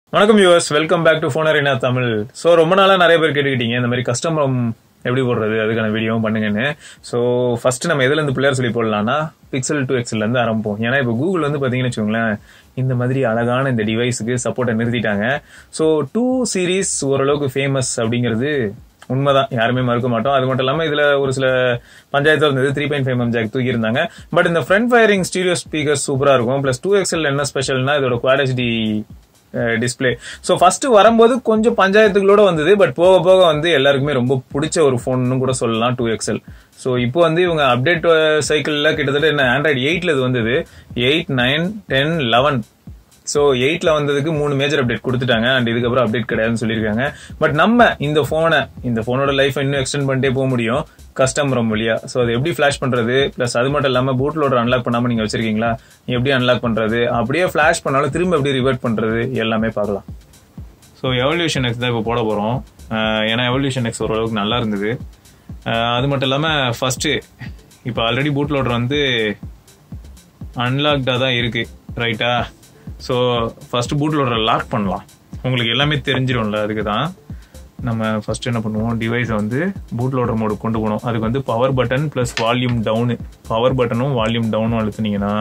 வணக்கம் யூஎஸ் welcome back to ஃபோனர் என்ன தமிழ் ஸோ ரொம்ப நாளாக நிறைய பேர் கேட்டுக்கிட்டீங்க இந்த மாதிரி கஸ்டமர் எப்படி போடுறது அதுக்கான வீடியோவும் பண்ணுங்கன்னு ஸோ ஃபர்ஸ்ட் நம்ம எதுல இருந்து பிள்ளையார் சொல்லி போடலாம்னா பிக்சல் டு எக்ஸ்ல இருந்து ஆரம்பிப்போம் ஏன்னா இப்போ கூகுள் வந்து பார்த்தீங்கன்னு வச்சுக்கோங்களேன் இந்த மாதிரி அழகான இந்த டிவைஸுக்கு சப்போர்ட்டை நிறுத்திட்டாங்க ஸோ டூ சீரீஸ் ஓரளவுக்கு ஃபேமஸ் அப்படிங்கிறது உண்மைதான் யாருமே மறுக்க மாட்டோம் அது மட்டும் இல்லாம இதுல ஒரு சில பஞ்சாயத்து இருந்தது three point five mm jack தூக்கி இருந்தாங்க பட் இந்த ஃப்ரண்ட் ஃபயரிங் ஸ்டீரியோ ஸ்பீக்கர் சூப்பரா இருக்கும் பிளஸ் டூ எக்ஸ்எல் என்ன ஸ்பெஷல்னா இதோட quad HD display so first வரும்போது கொஞ்சம் பஞ்சாயத்துகளோட வந்தது பட் போக போக வந்து எல்லாருக்குமே ரொம்ப பிடிச்ச ஒரு ஃபோன்னு கூட சொல்லலாம் டூ எக்ஸ்எல் ஸோ இப்போ வந்து இவங்க அப்டேட் சைக்கிளில் கிட்டத்தட்ட என்ன ஆண்ட்ராய்டு எயிட்ல இது வந்தது eight nine ten eleven so எயிட்ல வந்ததுக்கு மூணு மேஜர் அப்டேட் கொடுத்துட்டாங்க அண்ட் இதுக்கப்புறம் அப்டேட் கிடையாதுன்னு சொல்லியிருக்காங்க பட் நம்ம இந்த ஃபோனை இந்த ஃபோனோட லைஃப் இன்னும் எக்ஸ்டெண்ட் பண்ணிட்டே போக முடியும் கஸ்டமர் வழியா ஸோ அது எப்படி ஃபிளாஷ் பண்றது ப்ளஸ் அது மட்டும் இல்லாமல் பூட் லோடர் அன்லாக் பண்ணாம நீங்க வச்சிருக்கீங்களா எப்படி அன்லாக் பண்றது அப்படியே ஃபிளாஷ் பண்ணாலும் திரும்ப எப்படி ரிவர்ட் பண்றது எல்லாமே பார்க்கலாம் ஸோ எவல்யூஷன் எக்ஸ் தான் இப்போ போட போகிறோம் ஏன்னா எவல்யூஷன் எக்ஸ் ஓரளவுக்கு நல்லா இருந்தது அஹ் அது மட்டும் இல்லாமல் ஃபஸ்ட்டு இப்போ ஆல்ரெடி பூட் லோடர் வந்து அன்லாக்டாக தான் இருக்கு ரைட்டா ஸோ ஃபர்ஸ்ட் பூட் லோடரை லாக் பண்ணலாம் உங்களுக்கு எல்லாமே தெரிஞ்சிடும்ல அதுக்கு தான் நம்ம ஃபர்ஸ்ட் என்ன பண்ணுவோம் டிவைஸை வந்து பூட் லோடர் மோடு கொண்டு போகணும் அதுக்கு வந்து power button plus volume down power பட்டனும் வால்யூம் டவுனும் அழுத்துனீங்கன்னா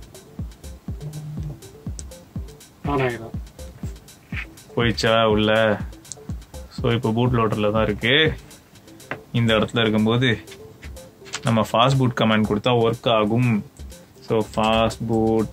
ஆன் ஆகிடும் போயிடுச்சா உள்ள ஸோ இப்போ பூட் லோடரில் தான் இருக்கு இந்த இடத்துல இருக்கும்போது நம்ம ஃபாஸ்ட் பூட் கமாண்ட் கொடுத்தா ஒர்க் ஆகும் ஸோ ஃபாஸ்ட் பூட்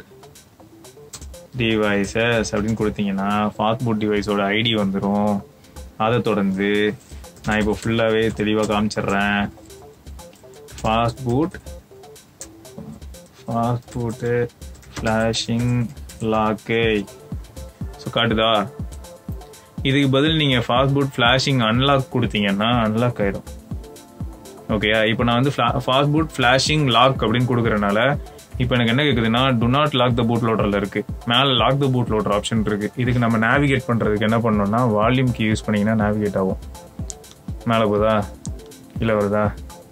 டிவைசஸ் அப்படின்னு கொடுத்தீங்கன்னா ஃபாஸ்ட் பூட் டிவைஸோட ஐடி வந்துடும் அதை தொடர்ந்து நான் இப்போ ஃபுல்லாகவே தெளிவாக காமிச்சிடுறேன் fast boot fast boot flashing லாக்கே ஸோ காட்டுதா இதுக்கு பதில் நீங்கள் ஃபாஸ்ட் பூட் ஃப்ளாஷிங் அன்லாக் கொடுத்தீங்கன்னா அன்லாக் ஆயிடும் ஓகேயா இப்போ நான் வந்து ஃபாஸ்ட் பூட் ஃப்ளாஷிங் லாக் அப்படின்னு கொடுக்குறனால இப்போ எனக்கு என்ன கேட்குதுன்னா do not lock the boot லோடரில் இருக்கு மேலே lock the boot loader option இருக்கு இதுக்கு நம்ம நேவிகேட் பண்ணுறதுக்கு என்ன பண்ணணும்னா வால்யூம் கீ யூஸ் பண்ணீங்கன்னா நேவிகேட் ஆகும் மேலே போதா கீழே வருதா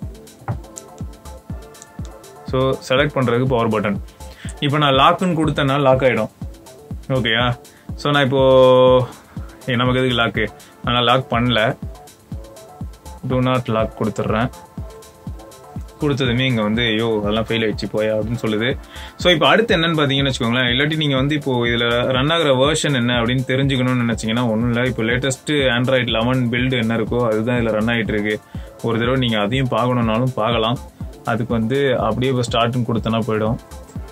ஸோ செலக்ட் பண்ணுறதுக்கு பவர் பட்டன் இப்போ நான் லாக்குன்னு கொடுத்தேன்னா லாக் ஆகிடும் ஓகேயா ஸோ நான் இப்போ ஏ, நமக்கு எதுக்கு லாக்கு நான் லாக் பண்ணல டூ நாட் லாக் கொடுத்துட்றேன் கொடுத்ததுமே இங்கே வந்து ஐயோ அதெல்லாம் ஃபெயில் ஆயிடுச்சு போயா அப்படின்னு சொல்லுது ஸோ இப்போ அடுத்து என்னன்னு பார்த்தீங்கன்னு வச்சுக்கோங்களேன் இல்லாட்டி நீங்கள் வந்து இப்போ இதில் ரன் ஆகிற வேர்ஷன் என்ன அப்படின்னு தெரிஞ்சுக்கணும்னு நினச்சிங்கன்னா ஒன்றும் இல்லை இப்போ லேட்டஸ்ட் ஆண்ட்ராய்டு லெவன் பில்டு என்ன இருக்கோ அதுதான் இதில் ரன் ஆகிட்டு இருக்கு ஒரு தடவை நீங்கள் அதையும் பார்க்கணுன்னாலும் பார்க்கலாம் அதுக்கு வந்து அப்படியே இப்போ ஸ்டார்ட்னு கொடுத்தனா போயிடும்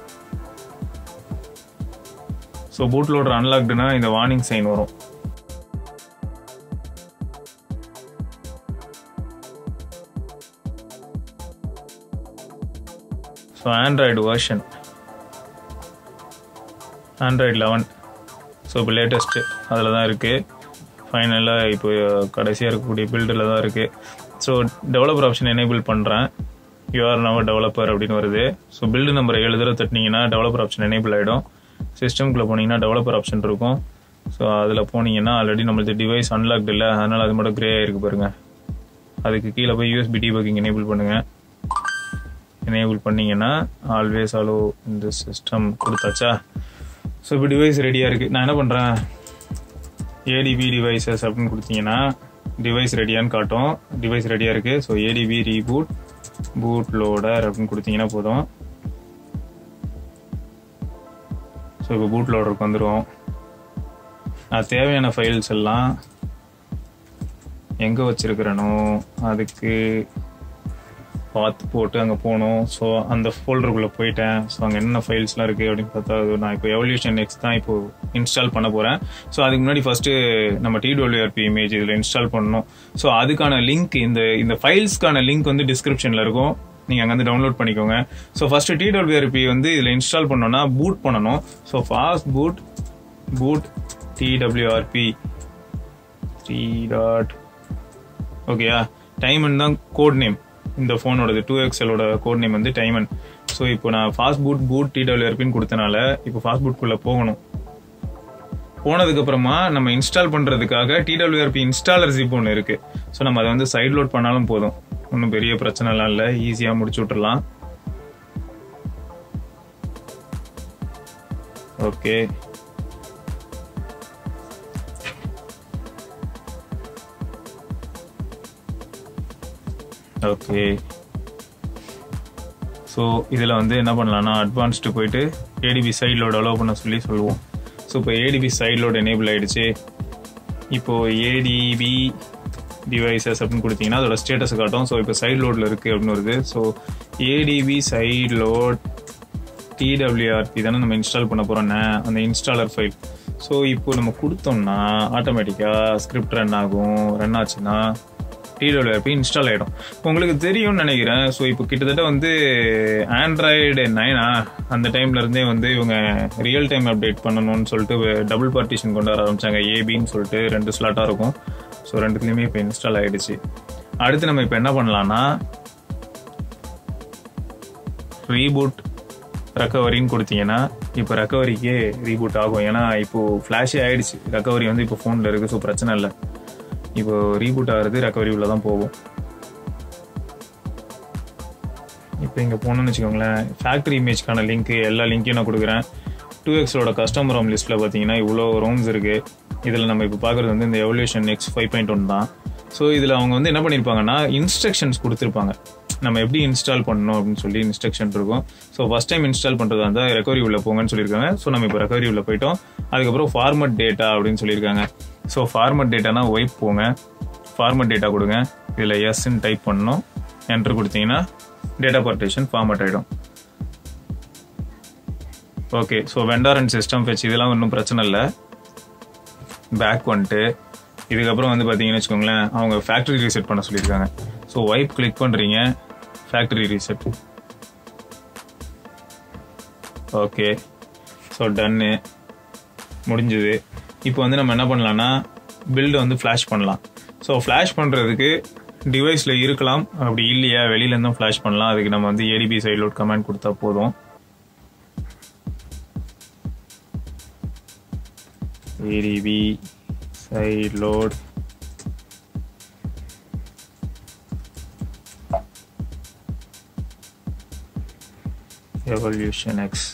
ஸோ பூட் லோடர் அன்லாக்டுனா இந்த வார்னிங் சைன் வரும் so Android version Android eleven so இப்போ லேட்டஸ்ட்டு அதில் தான் இருக்குது ஃபைனலாக இப்போ கடைசியாக இருக்கக்கூடிய பில்டில் தான் இருக்குது ஸோ டெவலப்பர் ஆப்ஷன் எனேபிள் பண்ணுறேன் யூஆர் நவர் டெவலப்பர் அப்படின்னு வருது ஸோ பில்டு நம்பரை ஏழு தடவை தட்டினீங்கன்னா டெவலப்பர் ஆப்ஷன் எனேபிள் ஆகிடும் சிஸ்டம்குள்ளே போனீங்கன்னா டெவலப்பர் ஆப்ஷன் இருக்கும் ஸோ அதில் போனீங்கன்னா ஆல்ரெடி நம்மளுக்கு டிவைஸ் அன்லாக்டு இல்லை அதனால் அது மட்டும் கிரே ஆயிருக்கு பாருங்க அதுக்கு கீழே போய் யூஎஸ்பி டீபக்கிங் எனேபிள் பண்ணுங்கள் எனேபிள் பண்ணீங்கன்னா ஆல்வேஸ் அலோ இந்த சிஸ்டம் கொடுத்தாச்சா ஸோ இப்போ டிவைஸ் ரெடியாக இருக்குது நான் என்ன பண்ணுறேன் ஏடிபி டிவைசஸ் அப்படின்னு கொடுத்தீங்கன்னா டிவைஸ் ரெடியான்னு காட்டும் டிவைஸ் ரெடியாக இருக்குது so ADB reboot boot loader அப்படின்னு கொடுத்தீங்கன்னா போதும் ஸோ இப்போ பூட் லோடருக்கு வந்துடும் நான் தேவையான ஃபைல்ஸ் எல்லாம் எங்கே வச்சிருக்கிறேனோ அதுக்கு பார்த்து போட்டு அங்கே போகணும் ஸோ அந்த ஃபோல்டருக்குள்ளே போயிட்டேன் ஸோ அங்கே என்ன ஃபைல்ஸ்லாம் இருக்குது அப்படின்னு பார்த்தா அது நான் இப்போ எவல்யூஷன் நெக்ஸ்ட் தான் இப்போ இன்ஸ்டால் பண்ண போகிறேன் ஸோ அதுக்கு முன்னாடி ஃபஸ்ட்டு நம்ம டிடபிள்யூஆர்பி இமேஜ் இதில் இன்ஸ்டால் பண்ணணும் ஸோ அதுக்கான லிங்க் இந்த இந்த ஃபைல்ஸ்க்கான லிங்க் வந்து டிஸ்கிரிப்ஷனில் இருக்கும் நீங்கள் அங்கே வந்து டவுன்லோட் பண்ணிக்கோங்க ஸோ ஃபஸ்ட்டு டிடபிள்யூஆர்பி வந்து இதில் இன்ஸ்டால் பண்ணோன்னா பூட் பண்ணணும் so fast boot boot TWRP three dot ஓகேயா டைமன் தான் கோட் நேம் இந்த ஃபோனோடது டூ எக்ஸலோட கோட் நேம் வந்து டைமன் ஸோ இப்போ நான் ஃபாஸ்ட் பூட் பூட் டிடபிள்யூஆர்பின்னு கொடுத்தனால இப்போ ஃபாஸ்ட் பூட்குள்ளே போகணும் போனதுக்கு அப்புறமா நம்ம இன்ஸ்டால் பண்றதுக்காக டிடபிள்யூஆர்பி இன்ஸ்டாலர் ஜிப் ஒன்று இருக்கு ஸோ நம்ம அதை வந்து சைட் லோட் பண்ணாலும் போதும் ஒன்றும் பெரிய பிரச்சனைலாம் இல்லை ஈஸியாக முடிச்சு விட்டுறலாம் ஓகே ஓகே ஸோ இதில் வந்து என்ன பண்ணலாம்னா அட்வான்ஸ்டு போயிட்டு ஏடிபி சைட் லோட் அலோவ் பண்ண சொல்லி சொல்லுவோம் ஸோ இப்போ ஏடிபி சைட் லோட் எனேபிள் ஆயிடுச்சு இப்போ ஏடிபி டிவைசஸ் அப்படின்னு கொடுத்தீங்கன்னா அதோட ஸ்டேட்டஸ் காட்டும் ஸோ இப்போ சைட் லோடில் இருக்குது அப்படின்னு வருது so ADB sideload TWRP தானே நம்ம இன்ஸ்டால் பண்ண போகிறோம் அந்த இன்ஸ்டாலர் ஃபைல் ஸோ இப்போ நம்ம கொடுத்தோம்னா ஆட்டோமேட்டிக்காக ஸ்கிரிப்ட் ரன் ஆகும் ரன் ஆச்சுன்னா டிடபிள்யூஆர்பி இன்ஸ்டால் ஆகிடும் உங்களுக்கு தெரியும்னு நினைக்கிறேன் ஸோ இப்போ கிட்டத்தட்ட வந்து ஆண்ட்ராய்டு நைனா அந்த டைம்ல இருந்தே வந்து இவங்க ரியல் டைம் அப்டேட் பண்ணணும்னு சொல்லிட்டு டபுள் பார்ட்டிஷன் கொண்டு வர ஆரம்பிச்சாங்க ஏபின்னு சொல்லிட்டு ரெண்டு ஸ்லாட்டாக இருக்கும் ஸோ ரெண்டுத்துலேயுமே இப்போ இன்ஸ்டால் ஆகிடுச்சு அடுத்து நம்ம இப்போ என்ன பண்ணலாம்னா ரீபூட் ரெக்கவரின்னு கொடுத்தீங்கன்னா இப்போ ரெக்கவரிக்கே ரீபூட் ஆகும் ஏன்னா இப்போ ஃப்ளாஷே ஆயிடுச்சு ரெக்கவரி வந்து இப்போ ஃபோனில் இருக்குது ஸோ பிரச்சனை இல்லை இப்போ ரீபூட் ஆகிறது ரெக்கவரி உள்ள தான் போகும் இப்போ இங்கே போகணும்னு வச்சுக்கோங்களேன் ஃபேக்ட்ரி இமேஜ்க்கான லிங்க் எல்லா லிங்க்கையும் நான் கொடுக்குறேன் டூ எக்ஸோட கஸ்டமர் ரோம் லிஸ்ட்டில் பார்த்தீங்கன்னா இவ்வளோ ரோம்ஸ் இருக்குது இதில் நம்ம இப்போ பார்க்குறது வந்து இந்த Evolution X five point one தான் ஸோ இதில் அவங்க வந்து என்ன பண்ணியிருப்பாங்கன்னா இன்ஸ்ட்ரக்ஷன்ஸ் கொடுத்துருப்பாங்க நம்ம எப்படி இன்ஸ்டால் பண்ணணும் அப்படின்னு சொல்லி இன்ஸ்ட்ரக்ஷன் இருக்கும் ஸோ ஃபஸ்ட் டைம் இன்ஸ்டால் பண்ணுறதா இருந்தால் ரெக்கவரி உள்ள போங்கன்னு சொல்லியிருக்காங்க ஸோ நம்ம இப்போ ரெக்கவரி உள்ள போயிட்டோம் அதுக்கப்புறம் ஃபார்மட் டேட்டா அப்படின்னு சொல்லியிருக்காங்க ஸோ ஃபார்மட் டேட்டானா ஒய்ப் போங்க ஃபார்மட் டேட்டா கொடுங்க இதில் எஸ்ன்னு டைப் பண்ணணும் என்ட்ரு கொடுத்தீங்கன்னா டேட்டா பார்ட்டேஷன் ஃபார்மட் ஆகிடும் okay so vendor and system fetch இதெல்லாம் ஒன்றும் பிரச்சனை இல்லை பேக் வந்துட்டு இதுக்கப்புறம் வந்து பார்த்தீங்கன்னு வச்சுக்கோங்களேன் அவங்க ஃபேக்ட்ரி ரீசெட் பண்ண சொல்லியிருக்காங்க ஸோ ஒய்ப் கிளிக் பண்ணுறீங்க ஃபேக்ட்ரி ரீசெட் ஓகே ஸோ டன்னு முடிஞ்சுது இப்போ வந்து நம்ம என்ன பண்ணலாம்னா பில்டு வந்து ஃப்ளாஷ் பண்ணலாம் ஸோ ஃப்ளாஷ் பண்ணுறதுக்கு டிவைஸில் இருக்கலாம் அப்படி இல்லையா வெளியிலேருந்தும் ஃப்ளாஷ் பண்ணலாம் அதுக்கு நம்ம வந்து ஏடிபி சைட் லோட் கமெண்ட் கொடுத்தா போதும் ADB sideload evolution x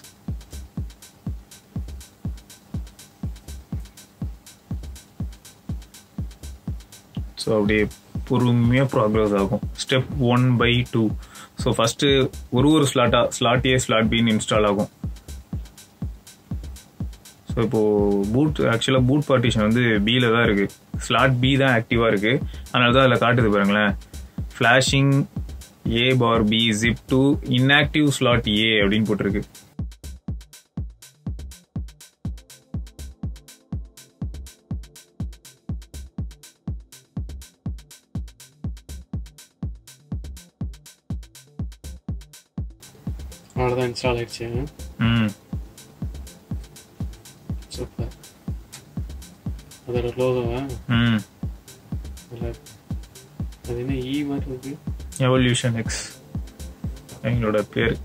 so அப்படியே பொறுமையாக ப்ராக்ரஸ் ஆகும் step one by two so first ஒரு ஒரு ஸ்லாட்டாக ஸ்லாட் ஏ ஸ்லாட் பின்னு இன்ஸ்டால் ஆகும் ஸோ இப்போது பூட் ஆக்சுவலாக பூட் பார்ட்டிஷன் வந்து பியில் தான் இருக்குது ஸ்லாட் பி தான் ஆக்டிவாக இருக்குது அதனால தான் அதில் காட்டுது பாருங்களேன் flashing A for B zip to inactive slot A அப்படின்னு போட்டிருக்கு அவ்வளோதான் இன்ஸ்டால் ஆயிடுச்சு ம் சூப்பர் அதோட லோகோவா ம் அதில் அது என்ன ஈ மாதிரி இருக்கு எவல்யூஷன் எக்ஸ் எங்களோட பேர்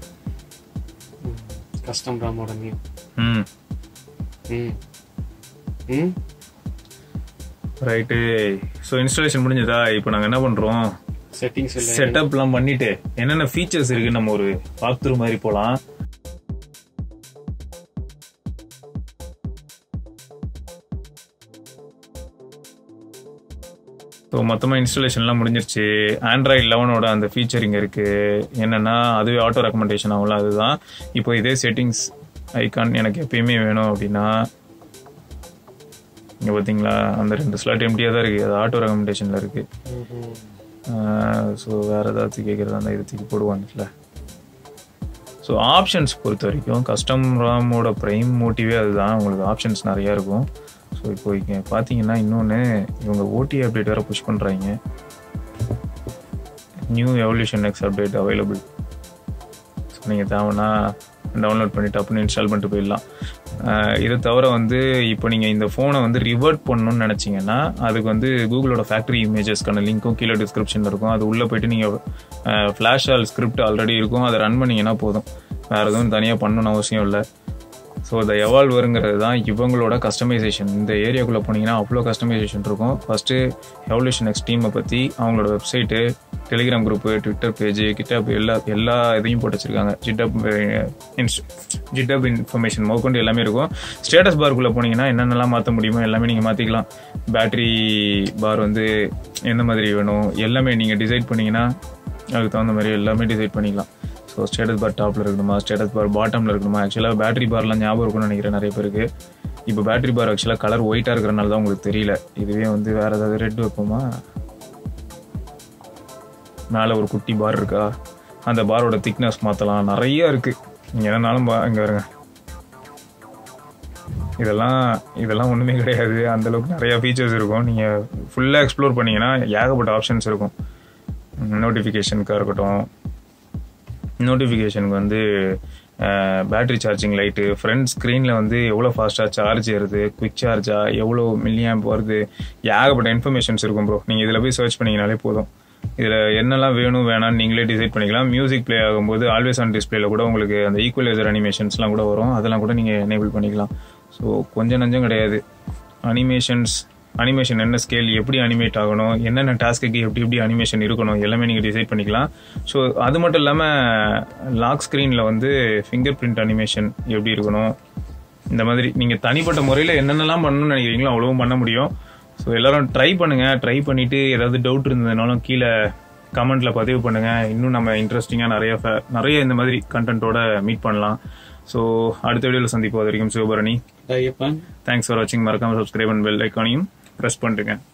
கஸ்டம் ராமோட நேம் ம் ம் ம் ரைட்டு ஸோ இன்ஸ்டாலேஷன் முடிஞ்சதா இப்போ நாங்கள் என்ன பண்ணுறோம் செட்டிங்ஸ் இல்லை செட்டப்லாம் பண்ணிட்டு என்னென்ன ஃபீச்சர்ஸ் இருக்கு நம்ம ஒரு வாக்த்ரூ மாதிரி போகலாம் ஸோ மொத்தமாக இன்ஸ்டாலேஷன்லாம் முடிஞ்சிருச்சு ஆண்ட்ராய்ட் லெவனோட அந்த ஃபீச்சர் இங்கே இருக்குது என்னென்னா அதுவே ஆட்டோ ரெக்கமெண்டேஷன் ஆகும்ல அதுதான் இப்போ இதே செட்டிங்ஸ் ஐகான் எனக்கு எப்பயுமே வேணும் அப்படின்னா இங்கே பார்த்தீங்களா அந்த ரெண்டு ஸ்லாட் எம்டியாக தான் இருக்குது அது ஆட்டோ ரெக்கமெண்டேஷனில் இருக்குது ஸோ வேறு ஏதாச்சும் கேட்குறதா இருந்தால் இது தூக்கி போடுவாங்கல்ல ஸோ ஆப்ஷன்ஸ் பொறுத்த வரைக்கும் கஸ்டம் ராமோட ப்ரைம் மோட்டிவே அதுதான் உங்களுக்கு ஆப்ஷன்ஸ் நிறையா இருக்கும் ஸோ இப்போ இங்கே பார்த்தீங்கன்னா இன்னொன்று இவங்க ஓடி அப்டேட் வேறு புஷ் பண்ணுறாங்க new Evolution next update available so நீங்கள் தேவைன்னா டவுன்லோட் பண்ணிட்டு அப்படின்னு இன்ஸ்டால் பண்ணிட்டு போயிடலாம் அஹ் இதை தவிர வந்து இப்போ நீங்கள் இந்த ஃபோனை வந்து ரிவர்ட் பண்ணணும்னு நினச்சிங்கன்னா அதுக்கு வந்து கூகுளோட ஃபேக்ட்ரி இமேஜஸ்க்கான லிங்க்கும் கீழே டிஸ்கிரிப்ஷனில் இருக்கும் அது உள்ளே போயிட்டு நீங்கள் ஃப்ளாஷ் ஆல் ஸ்கிரிப்ட் ஆல்ரெடி இருக்கும் அதை ரன் பண்ணிங்கன்னா போதும் வேறு எதுவும் தனியாக பண்ணணும்னு அவசியம் இல்லை ஸோ இந்த எவால்வருங்கிறது தான் இவங்களோட கஸ்டமைசேஷன் இந்த ஏரியாக்குள்ளே போனீங்கன்னா அவ்வளோ கஸ்டமைசேஷன் இருக்கும் ஃபஸ்ட்டு எவல்யூஷன் எக்ஸ் டீமை பற்றி அவங்களோட வெப்சைட்டு Telegram group Twitter page GitHub எல்லா எல்லா இதையும் போட்டு வச்சிருக்காங்க ஜிட்டப் ஜிட்டப் இன்ஃபர்மேஷன் முதற்கொண்டு எல்லாமே இருக்கும் ஸ்டேட்டஸ் பார்க்குள்ளே போனீங்கன்னா என்னென்னலாம் மாற்ற முடியுமோ எல்லாமே நீங்கள் மாற்றிக்கலாம் பேட்டரி பார் வந்து எந்த மாதிரி வேணும் எல்லாமே நீங்கள் டிசைட் பண்ணீங்கன்னா அதுக்கு தகுந்த மாதிரி எல்லாமே டிசைட் பண்ணிக்கலாம் ஸோ ஸ்டேட்டஸ் பார் டாப்பில் இருக்கணுமா ஸ்டேட்டஸ் பார் பாட்டமில் இருக்கணுமா ஆக்சுவலாக பேட்டரி பார்லாம் ஞாபகம் இருக்கும்னு நினைக்கிறேன் நிறைய பேருக்கு இப்போ பேட்டரி பார் ஆக்சுவலாக கலர் ஒயிட்டாக இருக்கிறனால தான் உங்களுக்கு தெரியல இதுவே வந்து வேறு ஏதாவது ரெட் வைப்போமா மேலே ஒரு குட்டி பார் இருக்கா அந்த பாரோட திக்னஸ் மாற்றலாம் நிறைய இருக்குது நீங்கள் என்னன்னாலும் பா இங்கே வருங்க இதெல்லாம் இதெல்லாம் ஒன்றுமே கிடையாது அந்த அளவுக்கு நிறைய ஃபீச்சர்ஸ் இருக்கும் நீங்கள் ஃபுல்லாக எக்ஸ்ப்ளோர் பண்ணீங்கன்னா ஏகப்பட்ட ஆப்ஷன்ஸ் இருக்கும் நோட்டிஃபிகேஷனுக்காக இருக்கட்டும் நோட்டிஃபிகேஷனுக்கு வந்து பேட்டரி சார்ஜிங் லைட்டு ஃப்ரண்ட் ஸ்க்ரீனில் வந்து எவ்வளோ ஃபாஸ்ட்டாக சார்ஜ் ஏறுது குவிக் சார்ஜா எவ்வளோ மில்லியாம்ப் வருது ஏகப்பட்ட இன்ஃபர்மேஷன்ஸ் இருக்கும் ப்ரோ நீங்கள் இதில் போய் சர்ச் பண்ணிங்கனாலே போதும் இதில் என்னெல்லாம் வேணும் வேணாம்னு நீங்களே டிசைட் பண்ணிக்கலாம் மியூசிக் ப்ளே ஆகும்போது ஆல்வேஸ் ஆன் டிஸ்பிளேல கூட உங்களுக்கு அந்த ஈக்குவலைசர் அனிமேஷன்ஸ்லாம் கூட வரும் அதெல்லாம் கூட நீங்கள் எனேபிள் பண்ணிக்கலாம் ஸோ கொஞ்சம் நஞ்சம் கிடையாது அனிமேஷன்ஸ் அனிமேஷன் என்ன ஸ்கேல் எப்படி அனிமேட் ஆகணும் என்னென்ன டாஸ்க்கு எப்படி எப்படி அனிமேஷன் இருக்கணும் எல்லாமே நீங்கள் டிசைட் பண்ணிக்கலாம் ஸோ அது மட்டும் இல்லாமல் லாக் ஸ்க்ரீனில் வந்து ஃபிங்கர் பிரிண்ட் அனிமேஷன் எப்படி இருக்கணும் இந்த மாதிரி நீங்கள் தனிப்பட்ட முறையில் என்னென்னலாம் பண்ணணும்னு நினைக்கிறீங்களோ அவ்வளவும் பண்ண முடியும் ஸோ எல்லாரும் ட்ரை பண்ணுங்க ட்ரை பண்ணிட்டு ஏதாவது டவுட் இருந்ததுனாலும் கீழே கமெண்ட்ல பதிவு பண்ணுங்க இன்னும் நம்ம இன்ட்ரெஸ்டிங்காக நிறைய fa- நிறைய இந்த மாதிரி கண்டென்ட்டோட மீட் பண்ணலாம் ஸோ அடுத்த வீடியோவில் சந்திப்போம் அது வரைக்கும் சிவபரணி ஐயப்பன் தேங்க்ஸ் ஃபார் வாட்சிங் மறக்காம சப்ஸ்கிரைப் அண்ட் பெல் ஐக்கானையும் ப்ரெஸ் பண்ணிட்டுங்க